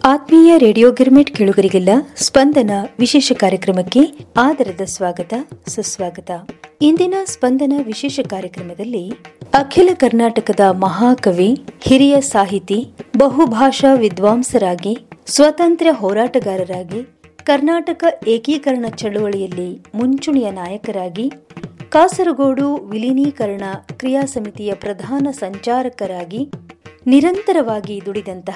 ಆತ್ಮೀಯ ರೇಡಿಯೋ ಗಿರ್ಮಿಟ್ ಕೇಳುಗರಿಗೆಲ್ಲ ಸ್ಪಂದನ ವಿಶೇಷ ಕಾರ್ಯಕ್ರಮಕ್ಕೆ ಆದರದ ಸ್ವಾಗತ ಸುಸ್ವಾಗತ ಇಂದಿನ ಸ್ಪಂದನ ವಿಶೇಷ ಕಾರ್ಯಕ್ರಮದಲ್ಲಿ ಅಖಿಲ ಕರ್ನಾಟಕದ ಮಹಾಕವಿ ಹಿರಿಯ ಸಾಹಿತಿ ಬಹುಭಾಷಾ ವಿದ್ವಾಂಸರಾಗಿ ಸ್ವಾತಂತ್ರ್ಯ ಹೋರಾಟಗಾರರಾಗಿ ಕರ್ನಾಟಕ ಏಕೀಕರಣ ಚಳುವಳಿಯಲ್ಲಿ ಮುಂಚೂಣಿಯ ನಾಯಕರಾಗಿ ಕಾಸರಗೋಡು ವಿಲೀನೀಕರಣ ಕ್ರಿಯಾ ಸಮಿತಿಯ ಪ್ರಧಾನ ಸಂಚಾರಕರಾಗಿ ನಿರಂತರವಾಗಿ ದುಡಿದಂತಹ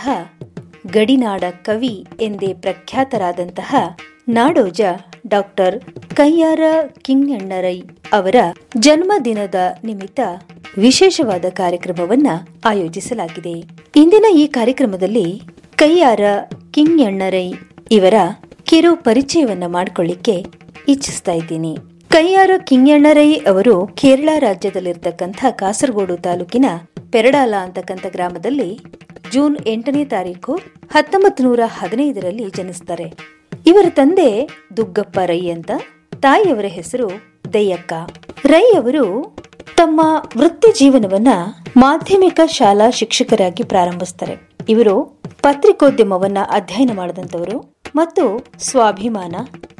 ಗಡಿನಾಡ ಕವಿ ಎಂದೇ ಪ್ರಖ್ಯಾತರಾದಂತಹ ನಾಡೋಜ ಡಾಕ್ಟರ್ ಕಯ್ಯಾರ ಕಿಂಗಣ್ಣರೈ ಅವರ ಜನ್ಮದಿನದ ನಿಮಿತ್ತ ವಿಶೇಷವಾದ ಕಾರ್ಯಕ್ರಮವನ್ನ ಆಯೋಜಿಸಲಾಗಿದೆ ಇಂದಿನ ಈ ಕಾರ್ಯಕ್ರಮದಲ್ಲಿ ಕಯ್ಯಾರ ಕಿಂಗಣ್ಣರೈ ಇವರ ಕಿರು ಪರಿಚಯವನ್ನ ಮಾಡಿಕೊಳ್ಳಿಕ್ಕೆ ಇಚ್ಛಿಸ್ತಾ ಇದ್ದೀನಿ ಕಯ್ಯಾರ ಕಿಂಗಣ್ಣರೈ ಅವರು ಕೇರಳ ರಾಜ್ಯದಲ್ಲಿರ್ತಕ್ಕಂಥ ಕಾಸರಗೋಡು ತಾಲೂಕಿನ ಪೆರಡಾಲ ಅಂತಕ್ಕಂಥ ಗ್ರಾಮದಲ್ಲಿ ಜೂನ್ ಎಂಟನೇ ತಾರೀಕು ಹತ್ತೊಂಬತ್ತು ನೂರ ಹದಿನೈದರಲ್ಲಿ ಜನಿಸ್ತಾರೆ ಇವರ ತಂದೆ ದುಗ್ಗಪ್ಪ ರೈ ಅಂತ ತಾಯಿಯವರ ಹೆಸರು ದಯ್ಯಕ್ಕ ರೈ ಅವರು ತಮ್ಮ ವೃತ್ತಿ ಜೀವನವನ್ನ ಮಾಧ್ಯಮಿಕ ಶಾಲಾ ಶಿಕ್ಷಕರಾಗಿ ಪ್ರಾರಂಭಿಸ್ತಾರೆ ಇವರು ಪತ್ರಿಕೋದ್ಯಮವನ್ನ ಅಧ್ಯಯನ ಮಾಡಿದಂಥವರು ಮತ್ತು ಸ್ವಾಭಿಮಾನ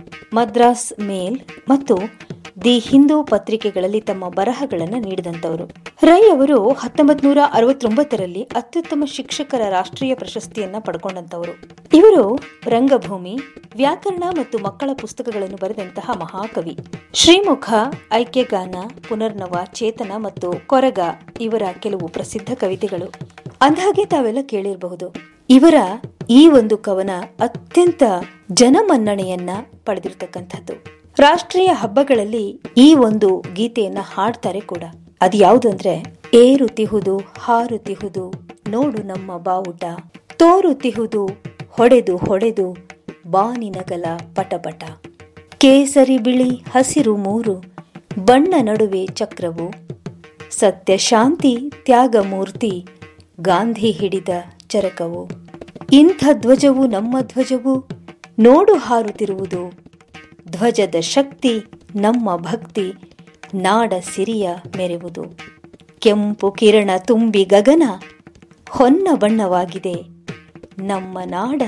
ಮದ್ರಾಸ್ ಮೇಲ್ ಮತ್ತು ದಿ ಹಿಂದೂ ಪತ್ರಿಕೆಗಳಲ್ಲಿ ತಮ್ಮ ಬರಹಗಳನ್ನು ನೀಡಿದಂತವರು ರೈ ಅವರು ಹತ್ತೊಂಬತ್ ನೂರ ಅರವತ್ತೊಂಬತ್ತರಲ್ಲಿ ಅತ್ಯುತ್ತಮ ಶಿಕ್ಷಕರ ರಾಷ್ಟ್ರೀಯ ಪ್ರಶಸ್ತಿಯನ್ನ ಪಡ್ಕೊಂಡಂತವರು ಇವರು ರಂಗಭೂಮಿ ವ್ಯಾಕರಣ ಮತ್ತು ಮಕ್ಕಳ ಪುಸ್ತಕಗಳನ್ನು ಬರೆದಂತಹ ಮಹಾಕವಿ ಶ್ರೀಮುಖ ಐಕ್ಯಗಾನ ಪುನರ್ನವ ಚೇತನ ಮತ್ತು ಕೊರಗ ಇವರ ಕೆಲವು ಪ್ರಸಿದ್ಧ ಕವಿತೆಗಳು ಅಂದಹಾಗೆ ತಾವೆಲ್ಲ ಕೇಳಿರಬಹುದು ಇವರ ಈ ಒಂದು ಕವನ ಅತ್ಯಂತ ಜನಮನ್ನಣೆಯನ್ನ ಪಡೆದಿರತಕ್ಕಂಥದ್ದು ರಾಷ್ಟ್ರೀಯ ಹಬ್ಬಗಳಲ್ಲಿ ಈ ಒಂದು ಗೀತೆಯನ್ನ ಹಾಡ್ತಾರೆ ಕೂಡ ಅದು ಯಾವುದು ಅಂದ್ರೆ ಏರುತಿಹುದು ಹಾರುತಿಹುದು ನೋಡು ನಮ್ಮ ಬಾವುಟ ತೋರುತಿಹುದು ಹೊಡೆದು ಹೊಡೆದು ಬಾನಿನಗಲ ಪಟಪಟ ಕೇಸರಿ ಬಿಳಿ ಹಸಿರು ಮೂರು ಬಣ್ಣ ನಡುವೆ ಚಕ್ರವು ಸತ್ಯ ಶಾಂತಿ ತ್ಯಾಗ ಮೂರ್ತಿ ಗಾಂಧಿ ಹಿಡಿದ ಚರಕವು ಇಂಥ ಧ್ವಜವು ನಮ್ಮ ಧ್ವಜವು ನೋಡು ಹಾರುತ್ತಿರುವುದು ಧ್ವಜದ ಶಕ್ತಿ ನಮ್ಮ ಭಕ್ತಿ ನಾಡ ಸಿರಿಯ ಮೆರೆವುದು ಕೆಂಪು ಕಿರಣ ತುಂಬಿ ಗಗನ ಹೊನ್ನ ಬಣ್ಣವಾಗಿದೆ ನಮ್ಮ ನಾಡ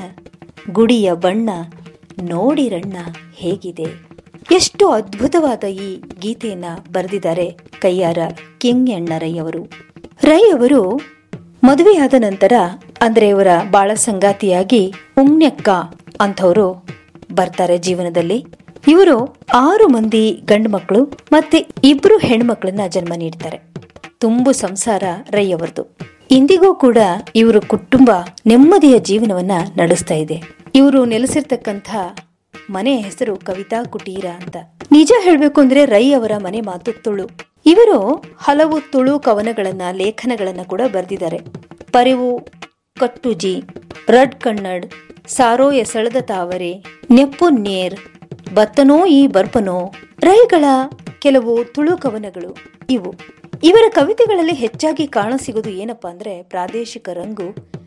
ಗುಡಿಯ ಬಣ್ಣ ನೋಡಿರಣ್ಣ ಹೇಗಿದೆ ಎಷ್ಟು ಅದ್ಭುತವಾದ ಈ ಗೀತೆಯನ್ನ ಬರೆದಿದ್ದಾರೆ ಕೈಯಾರ ಕಿಂಗಣ್ಣರೈ ಅವರು ರೈ ಅವರು ಮದುವೆಯಾದ ನಂತರ ಅಂದ್ರೆ ಇವರ ಬಾಳ ಸಂಗಾತಿಯಾಗಿ ಉಮ್ನೆಕ್ಕ ಅಂಥವರು ಬರ್ತಾರೆ ಜೀವನದಲ್ಲಿ ಇವರು ಆರು ಮಂದಿ ಗಂಡು ಮಕ್ಕಳು ಮತ್ತೆ ಇಬ್ರು ಹೆಣ್ಮಕ್ಳನ್ನ ಜನ್ಮ ನೀಡ್ತಾರೆ ತುಂಬು ಸಂಸಾರ ರೈ ಅವರದು ಇಂದಿಗೂ ಕೂಡ ಇವರು ಕುಟುಂಬ ನೆಮ್ಮದಿಯ ಜೀವನವನ್ನ ನಡೆಸ್ತಾ ಇದೆ ಇವರು ನೆಲೆಸಿರ್ತಕ್ಕಂಥ ಮನೆ ಹೆಸರು ಕವಿತಾ ಕುಟೀರ ಅಂತ ನಿಜ ಹೇಳ್ಬೇಕು ಅಂದ್ರೆ ರೈ ಅವರ ಮನೆ ಮಾತು ತುಳು ಇವರು ಹಲವು ತುಳು ಕವನಗಳನ್ನ ಲೇಖನಗಳನ್ನ ಕೂಡ ಬರೆದಿದ್ದಾರೆ ಪರಿವು ಕಟ್ಟುಜಿ ರಡ್ ಕಣ್ಣಡ್ ಸಾರೋ ಎಸಳದ ತಾವರೆ ನೆಪ್ಪು ನೇರ್ ಬತ್ತನೋ ಈ ಬರ್ಪನೋ ರೈಗಳ ಕೆಲವು ತುಳು ಕವನಗಳು ಇವು ಇವರ ಕವಿತೆಗಳಲ್ಲಿ ಹೆಚ್ಚಾಗಿ ಕಾಣಸಿಗೋದು ಏನಪ್ಪಾ ಅಂದ್ರೆ ಪ್ರಾದೇಶಿಕ ರಂಗು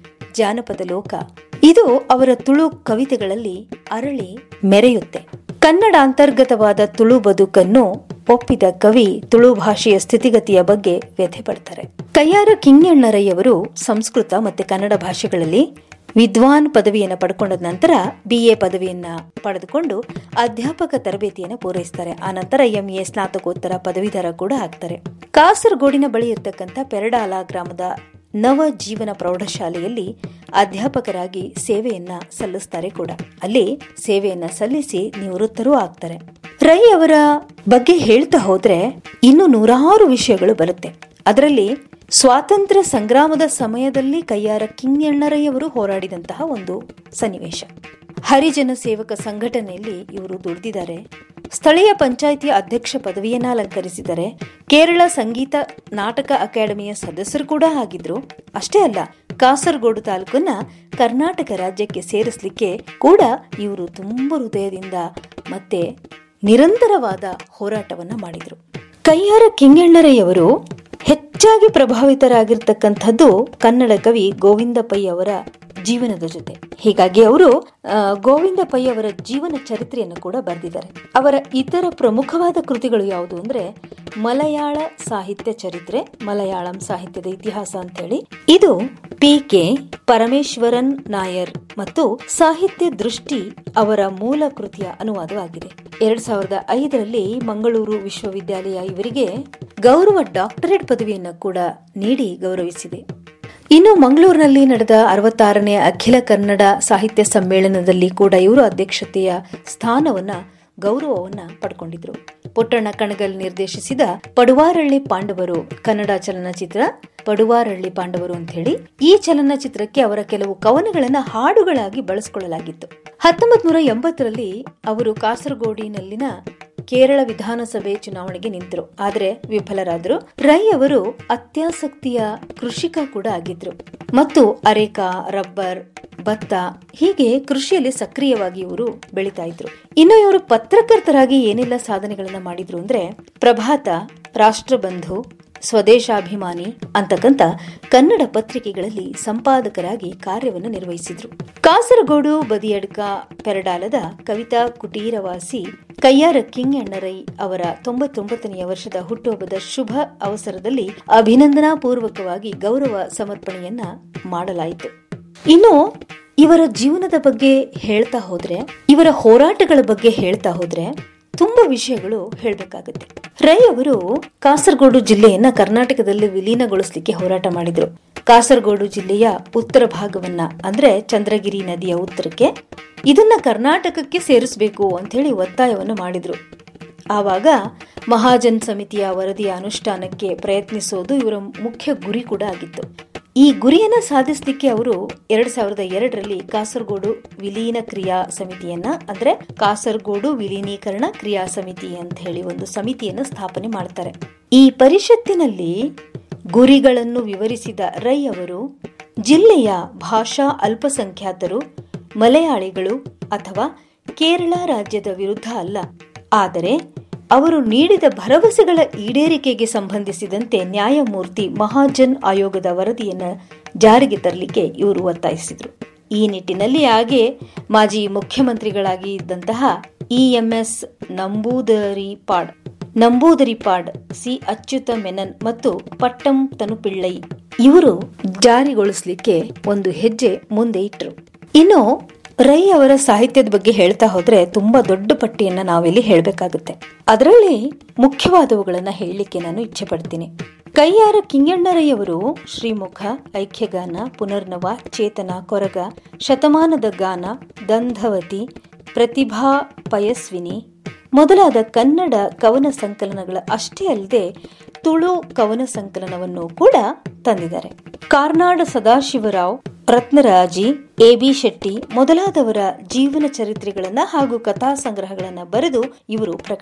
ಜಾನಪದ ಲೋಕ ಇದು ಅವರ ತುಳು ಕವಿತೆಗಳಲ್ಲಿ ಅರಳಿ ಮೆರೆಯುತ್ತೆ ಕನ್ನಡ ಅಂತರ್ಗತವಾದ ತುಳು ಬದುಕನ್ನು ಒಪ್ಪಿದ ಕವಿ ತುಳು ಭಾಷೆಯ ಸ್ಥಿತಿಗತಿಯ ಬಗ್ಗೆ ವ್ಯಥೆ ಪಡ್ತಾರೆ ಕಯ್ಯಾರ ಕಿಂಗಣ್ಣರಯ್ಯವರು ಸಂಸ್ಕೃತ ಮತ್ತೆ ಕನ್ನಡ ಭಾಷೆಗಳಲ್ಲಿ ವಿದ್ವಾನ್ ಪದವಿಯನ್ನು ಪಡ್ಕೊಂಡ ನಂತರ ಬಿ ಎ ಪದವಿಯನ್ನ ಪಡೆದುಕೊಂಡು ಅಧ್ಯಾಪಕ ತರಬೇತಿಯನ್ನು ಪೂರೈಸ್ತಾರೆ ಆ ನಂತರ ಎಂ ಎ ಸ್ನಾತಕೋತ್ತರ ಪದವೀಧರ ಕೂಡ ಆಗ್ತಾರೆ ಕಾಸರಗೋಡಿನ ಬಳಿ ಇರ್ತಕ್ಕಂಥ ಪೆರಡಾಲ ಗ್ರಾಮದ ನವ ಜೀವನ ಪ್ರೌಢಶಾಲೆಯಲ್ಲಿ ಅಧ್ಯಾಪಕರಾಗಿ ಸೇವೆಯನ್ನ ಸಲ್ಲಿಸ್ತಾರೆ ಕೂಡ ಅಲ್ಲಿ ಸೇವೆಯನ್ನ ಸಲ್ಲಿಸಿ ನಿವೃತ್ತರೂ ಆಗ್ತಾರೆ ರೈ ಅವರ ಬಗ್ಗೆ ಹೇಳ್ತಾ ಹೋದ್ರೆ ಇನ್ನು ನೂರಾರು ವಿಷಯಗಳು ಬರುತ್ತೆ ಅದರಲ್ಲಿ ಸ್ವಾತಂತ್ರ್ಯ ಸಂಗ್ರಾಮದ ಸಮಯದಲ್ಲಿ ಕೈಯಾರ ಕಿಂಗಣ್ಣರಯ್ಯವರು ಹೋರಾಡಿದಂತಹ ಒಂದು ಸನ್ನಿವೇಶ ಹರಿಜನ ಸೇವಕ ಸಂಘಟನೆಯಲ್ಲಿ ಇವರು ದುಡಿದಿದ್ದಾರೆ ಸ್ಥಳೀಯ ಪಂಚಾಯಿತಿಯ ಅಧ್ಯಕ್ಷ ಪದವಿಯನ್ನ ಅಲಂಕರಿಸಿದ್ದಾರೆ ಕೇರಳ ಸಂಗೀತ ನಾಟಕ ಅಕಾಡೆಮಿಯ ಸದಸ್ಯರು ಕೂಡ ಆಗಿದ್ರು ಅಷ್ಟೇ ಅಲ್ಲ ಕಾಸರಗೋಡು ತಾಲೂಕನ್ನ ಕರ್ನಾಟಕ ರಾಜ್ಯಕ್ಕೆ ಸೇರಿಸಲಿಕ್ಕೆ ಕೂಡ ಇವರು ತುಂಬ ಹೃದಯದಿಂದ ಮತ್ತೆ ನಿರಂತರವಾದ ಹೋರಾಟವನ್ನ ಮಾಡಿದ್ರು ಕೈಯಾರ ಕಿಂಗಣ್ಣರಯ್ಯವರು ಹೆಚ್ಚಾಗಿ ಪ್ರಭಾವಿತರಾಗಿರ್ತಕ್ಕಂಥದ್ದು ಕನ್ನಡ ಕವಿ ಗೋವಿಂದ ಪೈ ಅವರ ಜೀವನದ ಜೊತೆ ಹೀಗಾಗಿ ಅವರು ಆ, ಗೋವಿಂದ ಪೈ ಅವರ ಜೀವನ ಚರಿತ್ರೆಯನ್ನು ಕೂಡ ಬರೆದಿದ್ದಾರೆ ಅವರ ಇತರ ಪ್ರಮುಖವಾದ ಕೃತಿಗಳು ಯಾವುದು ಅಂದ್ರೆ ಮಲಯಾಳ ಸಾಹಿತ್ಯ ಚರಿತ್ರೆ ಮಲಯಾಳಂ ಸಾಹಿತ್ಯದ ಇತಿಹಾಸ ಅಂತ ಹೇಳಿ ಇದು ಪಿ ಕೆ ಪರಮೇಶ್ವರನ್ ನಾಯರ್ ಮತ್ತು ಸಾಹಿತ್ಯ ದೃಷ್ಟಿ ಅವರ ಮೂಲ ಕೃತಿಯ ಅನುವಾದವಾಗಿದೆ ಎರಡ್ ಸಾವಿರದ ಐದರಲ್ಲಿ ಮಂಗಳೂರು ವಿಶ್ವವಿದ್ಯಾಲಯ ಇವರಿಗೆ ಗೌರವ ಡಾಕ್ಟರೇಟ್ ಪದವಿಯನ್ನು ಕೂಡ ನೀಡಿ ಗೌರವಿಸಿದೆ ಇನ್ನು ಮಂಗಳೂರಿನಲ್ಲಿ ನಡೆದ ಅರವತ್ತಾರನೇ ಅಖಿಲ ಕನ್ನಡ ಸಾಹಿತ್ಯ ಸಮ್ಮೇಳನದಲ್ಲಿ ಕೂಡ ಇವರು ಅಧ್ಯಕ್ಷತೆಯ ಸ್ಥಾನವನ್ನ ಗೌರವವನ್ನ ಪಡ್ಕೊಂಡಿದ್ರು ಪುಟ್ಟಣ್ಣ ಕಣಗಲ್ ನಿರ್ದೇಶಿಸಿದ ಪಡುವಾರಳ್ಳಿ ಪಾಂಡವರು ಕನ್ನಡ ಚಲನಚಿತ್ರ ಪಡುವಾರಳ್ಳಿ ಪಾಂಡವರು ಅಂತ ಹೇಳಿ ಈ ಚಲನಚಿತ್ರಕ್ಕೆ ಅವರ ಕೆಲವು ಕವನಗಳನ್ನ ಹಾಡುಗಳಾಗಿ ಬಳಸಿಕೊಳ್ಳಲಾಗಿತ್ತು ಹತ್ತೊಂಬತ್ ನೂರ ಎಂಬತ್ತರಲ್ಲಿ ಅವರು ಕಾಸರಗೋಡಿನಲ್ಲಿನ ಕೇರಳ ವಿಧಾನಸಭೆ ಚುನಾವಣೆಗೆ ನಿಂತರು ಆದರೆ ವಿಫಲರಾದರು ರೈ ಅವರು ಅತ್ಯಾಸಕ್ತಿಯ ಕೃಷಿಕ ಕೂಡ ಆಗಿದ್ರು ಮತ್ತು ಅರೇಕಾ ರಬ್ಬರ್ ಭತ್ತ ಹೀಗೆ ಕೃಷಿಯಲ್ಲಿ ಸಕ್ರಿಯವಾಗಿ ಇವರು ಬೆಳೀತಾ ಇದ್ರು ಇನ್ನು ಇವರು ಪತ್ರಕರ್ತರಾಗಿ ಏನೆಲ್ಲ ಸಾಧನೆಗಳನ್ನ ಮಾಡಿದ್ರು ಅಂದ್ರೆ ಪ್ರಭಾತ ರಾಷ್ಟ್ರಬಂಧು ಸ್ವದೇಶಾಭಿಮಾನಿ ಅಂತಕ್ಕಂತ ಕನ್ನಡ ಪತ್ರಿಕೆಗಳಲ್ಲಿ ಸಂಪಾದಕರಾಗಿ ಕಾರ್ಯವನ್ನು ನಿರ್ವಹಿಸಿದ್ರು ಕಾಸರಗೋಡು ಬದಿಯಡ್ಕ ಪೆರಡಾಲದ ಕವಿತಾ ಕುಟೀರವಾಸಿ ಕಯ್ಯಾರ ಕಿಂಗ್ ಅಣ್ಣರೈ ಅವರ ತೊಂಬತ್ತೊಂಬತ್ತನೆಯ ವರ್ಷದ ಹುಟ್ಟುಹಬ್ಬದ ಶುಭ ಅವಸರದಲ್ಲಿ ಅಭಿನಂದನಾ ಪೂರ್ವಕವಾಗಿ ಗೌರವ ಸಮರ್ಪಣೆಯನ್ನ ಮಾಡಲಾಯಿತು ಇನ್ನು ಇವರ ಜೀವನದ ಬಗ್ಗೆ ಹೇಳ್ತಾ ಹೋದ್ರೆ ಇವರ ಹೋರಾಟಗಳ ಬಗ್ಗೆ ಹೇಳ್ತಾ ಹೋದ್ರೆ ತುಂಬಾ ವಿಷಯಗಳು ಹೇಳಬೇಕಾಗುತ್ತೆ ರೈ ಅವರು ಕಾಸರಗೋಡು ಜಿಲ್ಲೆಯನ್ನ ಕರ್ನಾಟಕದಲ್ಲಿ ವಿಲೀನಗೊಳಿಸಲಿಕ್ಕೆ ಹೋರಾಟ ಮಾಡಿದ್ರು ಕಾಸರಗೋಡು ಜಿಲ್ಲೆಯ ಉತ್ತರ ಭಾಗವನ್ನ ಅಂದ್ರೆ ಚಂದ್ರಗಿರಿ ನದಿಯ ಉತ್ತರಕ್ಕೆ ಇದನ್ನ ಕರ್ನಾಟಕಕ್ಕೆ ಸೇರಿಸಬೇಕು ಅಂತ ಹೇಳಿ ಒತ್ತಾಯವನ್ನು ಮಾಡಿದ್ರು ಆವಾಗ ಮಹಾಜನ್ ಸಮಿತಿಯ ವರದಿಯ ಅನುಷ್ಠಾನಕ್ಕೆ ಪ್ರಯತ್ನಿಸೋದು ಇವರ ಮುಖ್ಯ ಗುರಿ ಕೂಡ ಆಗಿತ್ತು ಈ ಗುರಿಯನ್ನ ಸಾಧಿಸಲಿಕ್ಕೆ ಅವರು ಎರಡ್ ಸಾವಿರದ ಎರಡರಲ್ಲಿ ಕಾಸರಗೋಡು ವಿಲೀನ ಕ್ರಿಯಾ ಸಮಿತಿಯನ್ನ ಅಂದ್ರೆ ಕಾಸರಗೋಡು ವಿಲೀನೀಕರಣ ಕ್ರಿಯಾ ಸಮಿತಿ ಅಂತ ಹೇಳಿ ಒಂದು ಸಮಿತಿಯನ್ನು ಸ್ಥಾಪನೆ ಮಾಡ್ತಾರೆ ಈ ಪರಿಷತ್ತಿನಲ್ಲಿ ಗುರಿಗಳನ್ನು ವಿವರಿಸಿದ ರೈ ಅವರು ಜಿಲ್ಲೆಯ ಭಾಷಾ ಅಲ್ಪಸಂಖ್ಯಾತರು ಮಲಯಾಳಿಗಳು ಅಥವಾ ಕೇರಳ ರಾಜ್ಯದ ವಿರುದ್ಧ ಅಲ್ಲ ಆದರೆ ಅವರು ನೀಡಿದ ಭರವಸೆಗಳ ಈಡೇರಿಕೆಗೆ ಸಂಬಂಧಿಸಿದಂತೆ ನ್ಯಾಯಮೂರ್ತಿ ಮಹಾಜನ್ ಆಯೋಗದ ವರದಿಯನ್ನು ಜಾರಿಗೆ ತರಲಿಕ್ಕೆ ಇವರು ಒತ್ತಾಯಿಸಿದರು ಈ ನಿಟ್ಟಿನಲ್ಲಿ ಹಾಗೆ ಮಾಜಿ ಮುಖ್ಯಮಂತ್ರಿಗಳಾಗಿ ಇದ್ದಂತಹ ಇಎಂಎಸ್ ನಂಬೂದರಿಪಾಡ್ ನಂಬೂದರಿಪಾಡ್ ಸಿ ಅಚ್ಯುತ ಮೆನನ್ ಮತ್ತು ಪಟ್ಟಂ ತನುಪಿಳ್ಳೈ ಇವರು ಜಾರಿಗೊಳಿಸಲಿಕ್ಕೆ ಒಂದು ಹೆಜ್ಜೆ ಮುಂದೆ ಇಟ್ಟರು ಇನ್ನು ರೈ ಅವರ ಸಾಹಿತ್ಯದ ಬಗ್ಗೆ ಹೇಳ್ತಾ ಹೋದ್ರೆ ತುಂಬಾ ದೊಡ್ಡ ಪಟ್ಟಿಯನ್ನ ನಾವಿಲ್ಲಿ ಹೇಳಬೇಕಾಗುತ್ತೆ ಅದರಲ್ಲಿ ಮುಖ್ಯವಾದವುಗಳನ್ನ ಹೇಳಲಿಕ್ಕೆ ನಾನು ಇಚ್ಛೆ ಪಡ್ತೀನಿ ಕೈಯಾರ ಕಿಂಗಣ್ಣರೈ ಅವರು ಶ್ರೀಮುಖ ಐಕ್ಯಗಾನ ಪುನರ್ನವ ಚೇತನ ಕೊರಗ ಶತಮಾನದ ಗಾನ ದಂಧವತಿ ಪ್ರತಿಭಾ ಪಯಸ್ವಿನಿ ಮೊದಲಾದ ಕನ್ನಡ ಕವನ ಸಂಕಲನಗಳ ಅಷ್ಟೇ ಅಲ್ಲದೆ ತುಳು ಕವನ ಸಂಕಲನವನ್ನು ಕೂಡ ತಂದಿದ್ದಾರೆ ಕಾರ್ನಾಡ ಸದಾಶಿವರಾವ್ ರತ್ನರಾಜಿ ಎ ಬಿ ಶೆಟ್ಟಿ ಮೊದಲಾದವರ ಜೀವನ ಚರಿತ್ರೆಗಳನ್ನ ಹಾಗೂ ಕಥಾ ಸಂಗ್ರಹಗಳನ್ನ ಬರೆದು ಇವರು ಪ್ರಕಟ